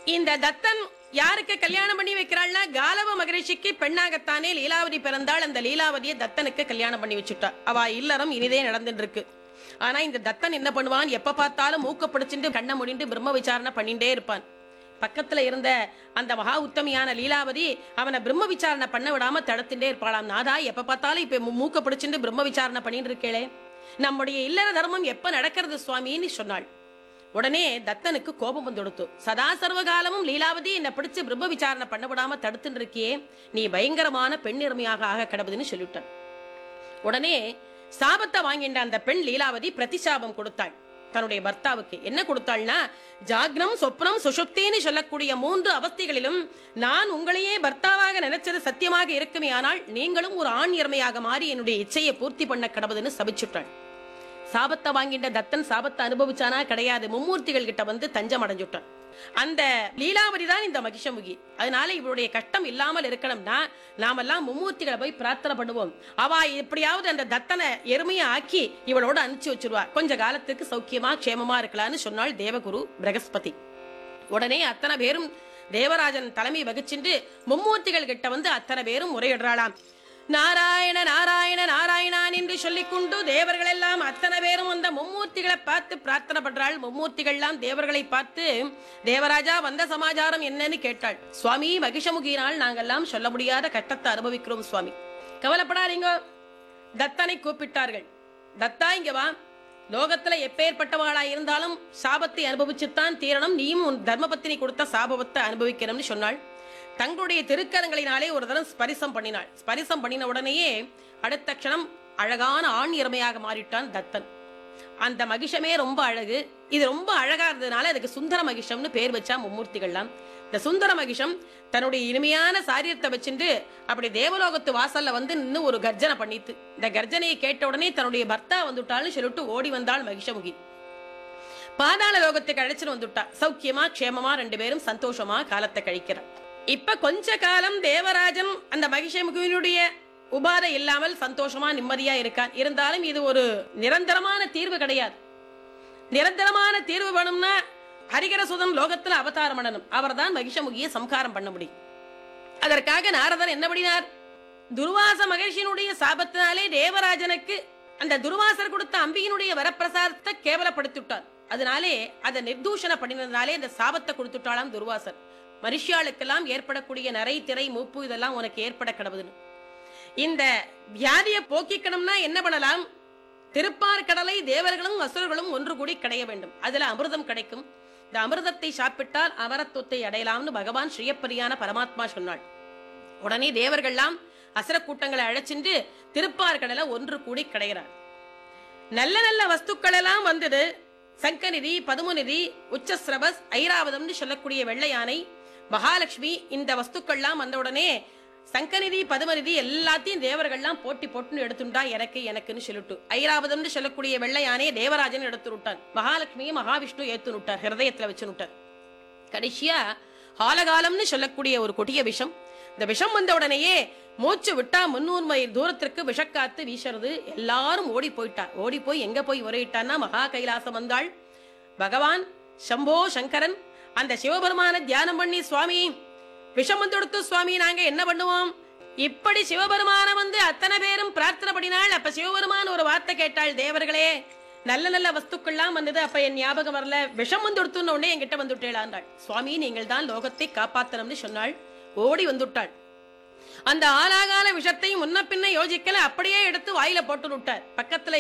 இந்த தத்தன் யாருக்கு கல்யாணம் பண்ணி வைக்கிறாள்னா காலவ மகரிஷிக்கு பெண்ணாகத்தானே லீலாவதி பிறந்தாள் அந்த லீலாவதியை தத்தனுக்கு கல்யாணம் பண்ணி வச்சுட்டா அவ இல்லறம் இனிதே நடந்துட்டு இருக்கு ஆனா இந்த தத்தன் என்ன பண்ணுவான் எப்ப பார்த்தாலும் மூக்க பிடிச்சிட்டு கண்ணை முடிந்து பிரம்ம விசாரணை பண்ணிட்டே இருப்பான் பக்கத்துல இருந்த அந்த மகா உத்தமியான லீலாவதி அவனை பிரம்ம விசாரணை பண்ண விடாம தடுத்துட்டே இருப்பாளாம் நாதா எப்ப பார்த்தாலும் இப்ப மூ- மூக்க பிடிச்சிட்டு பிரம்ம விசாரணை பண்ணிட்டு இருக்கேளே நம்முடைய இல்லற தர்மம் எப்ப நடக்கிறது சுவாமின்னு சொன்னாள் உடனே தத்தனுக்கு கோபம் வந்துடுத்து சதா சர்வகாலமும் லீலாவதி என்னை பிடிச்சு பிரம்ம விசாரணை பண்ண விடாம தடுத்துட்டு இருக்கியே நீ பயங்கரமான பெண்ணிறமையாக ஆக கிடவுதுன்னு சொல்லிவிட்டான் உடனே சாபத்தை வாங்கின்ற அந்த பெண் லீலாவதி பிரதிசாபம் கொடுத்தாள் தன்னுடைய பர்த்தாவுக்கு என்ன கொடுத்தாள்னா ஜாக்னம் சொப்னம் சுஷுப்தின்னு சொல்லக்கூடிய மூன்று அவஸ்தைகளிலும் நான் உங்களையே பர்த்தாவாக நினைச்சது சத்தியமாக இருக்குமே ஆனால் நீங்களும் ஒரு ஆண் இறமையாக மாறி என்னுடைய இச்சையை பூர்த்தி பண்ண கடவுதுன்னு சபிச்சுட்டாள் சாபத்தை வாங்கிட்ட தத்தன் சாபத்தை அனுபவிச்சானா கிடையாது மும்மூர்த்திகள் கிட்ட வந்து தஞ்சம் அடைஞ்சுட்டான் அந்த லீலாவதி தான் இந்த மகிஷமுகி அதனால இவருடைய கஷ்டம் இல்லாமல் இருக்கணும்னா நாமெல்லாம் மும்மூர்த்திகளை போய் பிரார்த்தனை பண்ணுவோம் அவ எப்படியாவது அந்த தத்தனை எருமையை ஆக்கி இவளோட அனுப்பிச்சு வச்சிருவா கொஞ்ச காலத்துக்கு சௌக்கியமா க்ஷேமமா இருக்கலாம்னு சொன்னாள் தேவகுரு பிரகஸ்பதி உடனே அத்தனை பேரும் தேவராஜன் தலைமை வகிச்சுண்டு மும்மூர்த்திகள் கிட்ட வந்து அத்தனை பேரும் முறையிடுறாளாம் நாராயண நாராயண நாராயணான் என்று சொல்லிக் கொண்டு தேவர்கள் எல்லாம் அத்தனை பேரும் அந்த மும்மூர்த்திகளை பார்த்து பிரார்த்தனை பண்றாள் மும்மூர்த்திகள் எல்லாம் தேவர்களை பார்த்து தேவராஜா வந்த சமாச்சாரம் என்னன்னு கேட்டாள் சுவாமி மகிஷமுகியினால் நாங்கெல்லாம் சொல்ல முடியாத கஷ்டத்தை அனுபவிக்கிறோம் சுவாமி கவலைப்படாதீங்க தத்தனை கூப்பிட்டார்கள் தத்தா இங்க வா லோகத்துல எப்பேற்பட்டவளா இருந்தாலும் சாபத்தை அனுபவிச்சுத்தான் தீரணும் நீயும் உன் தர்மபத்தினி கொடுத்த சாபத்தை அனுபவிக்கணும்னு சொன்னாள் தங்களுடைய திருக்கரங்களினாலே ஒரு தரம் ஸ்பரிசம் பண்ணினாள் ஸ்பரிசம் பண்ணின உடனேயே அடுத்த க்ஷணம் அழகான ஆண் இறமையாக மாறிட்டான் தத்தன் அந்த மகிஷமே ரொம்ப அழகு இது ரொம்ப அழகா இருந்ததுனால அதுக்கு சுந்தர மகிஷம்னு பேர் வச்சா மும்மூர்த்திகள்லாம் இந்த சுந்தர மகிஷம் தன்னுடைய இனிமையான சாரியத்தை வச்சுட்டு அப்படி தேவலோகத்து வாசல்ல வந்து நின்னு ஒரு கர்ஜனை பண்ணித்து இந்த கர்ஜனையை கேட்ட உடனே தன்னுடைய பர்த்தா வந்துட்டாள்னு சொல்லிட்டு ஓடி வந்தாள் மகிஷமுகி பாதாள லோகத்துக்கு அழைச்சிட்டு வந்துட்டா சௌக்கியமா க்ஷேமமா ரெண்டு பேரும் சந்தோஷமா காலத்தை கழிக்கிறார் இப்ப கொஞ்ச காலம் தேவராஜன் அந்த மகிஷமுகியினுடைய உபாதை இல்லாமல் சந்தோஷமா நிம்மதியா இருக்கான் இருந்தாலும் இது ஒரு நிரந்தரமான தீர்வு கிடையாது நிரந்தரமான தீர்வு வேணும்னா ஹரிகரசுதன் லோகத்துல அவதாரம் பண்ணணும் அவர்தான் மகிஷமுகியை சம்காரம் பண்ண முடியும் அதற்காக நாரதர் என்ன பண்ணினார் துர்வாச மகிழ்ச்சியினுடைய சாபத்தினாலே தேவராஜனுக்கு அந்த துர்வாசர் கொடுத்த அம்பியினுடைய வரப்பிரசாதத்தை கேவலப்படுத்திவிட்டார் அதனாலே அதை நிர்தூஷண பண்ணினதுனாலே அந்த சாபத்தை கொடுத்துட்டாளாம் துர்வாசர் மனுஷியாளுக்கெல்லாம் ஏற்படக்கூடிய நரை திரை மூப்பு இதெல்லாம் உனக்கு ஏற்பட கிடவுதுன்னு இந்த வியாதியை போக்கிக்கணும்னா என்ன பண்ணலாம் திருப்பார் கடலை தேவர்களும் அசுரர்களும் ஒன்று கூடி கடைய வேண்டும் அதுல அமிர்தம் கிடைக்கும் இந்த அமிர்தத்தை சாப்பிட்டால் அமரத்துவத்தை அடையலாம்னு பகவான் ஸ்ரீயப்பரியான பரமாத்மா சொன்னாள் உடனே தேவர்கள்லாம் அசுர கூட்டங்களை அழைச்சிட்டு திருப்பார்கடல ஒன்று கூடி கிடைகிறார் நல்ல நல்ல வஸ்துக்கள் எல்லாம் வந்தது சங்கநிதி பதுமநிதி உச்சஸ்ரவஸ் ஐராவதம்னு சொல்லக்கூடிய வெள்ளை யானை மகாலட்சுமி இந்த வஸ்துக்கள்லாம் வந்த உடனே சங்கநிதி பதுமநிதி எல்லாத்தையும் தேவர்கள்லாம் போட்டி போட்டுன்னு எடுத்துட்டா எனக்கு எனக்குன்னு சொல்லிட்டு ஐராவதம்னு சொல்லக்கூடிய வெள்ளை யானையை தேவராஜன் எடுத்து விட்டான் மகாலட்சுமியை மகாவிஷ்ணு ஏத்து விட்டார் ஹிருதயத்துல வச்சு விட்டார் கடைசியா ஹாலகாலம்னு சொல்லக்கூடிய ஒரு கொடிய விஷம் இந்த விஷம் வந்த உடனேயே மூச்சு விட்டா முன்னூறு மைல் தூரத்திற்கு விஷக்காத்து வீசுறது எல்லாரும் ஓடி போயிட்டா ஓடி போய் எங்க போய் உரையிட்டான்னா மகா கைலாசம் வந்தாள் பகவான் சம்போ சங்கரன் அந்த சிவபெருமான தியானம் பண்ணி சுவாமி விஷம் வந்து கொடுத்து சுவாமி நாங்க என்ன பண்ணுவோம் இப்படி சிவபெருமான வந்து அத்தனை பேரும் பிரார்த்தனை பண்ணினாள் அப்ப சிவபெருமான் ஒரு வார்த்தை கேட்டாள் தேவர்களே நல்ல நல்ல வஸ்துக்கள்லாம் வந்தது அப்ப என் ஞாபகம் வரல விஷம் வந்து கொடுத்துன உடனே என்கிட்ட வந்துட்டேளாண்டாள் சுவாமி நீங்கள் தான் லோகத்தை காப்பாத்தணும்னு சொன்னாள் ஓடி வந்துட்டாள் அந்த ஆலாகால விஷத்தை முன்ன பின்ன யோசிக்கல அப்படியே எடுத்து வாயில போட்டு விட்டார் பக்கத்துல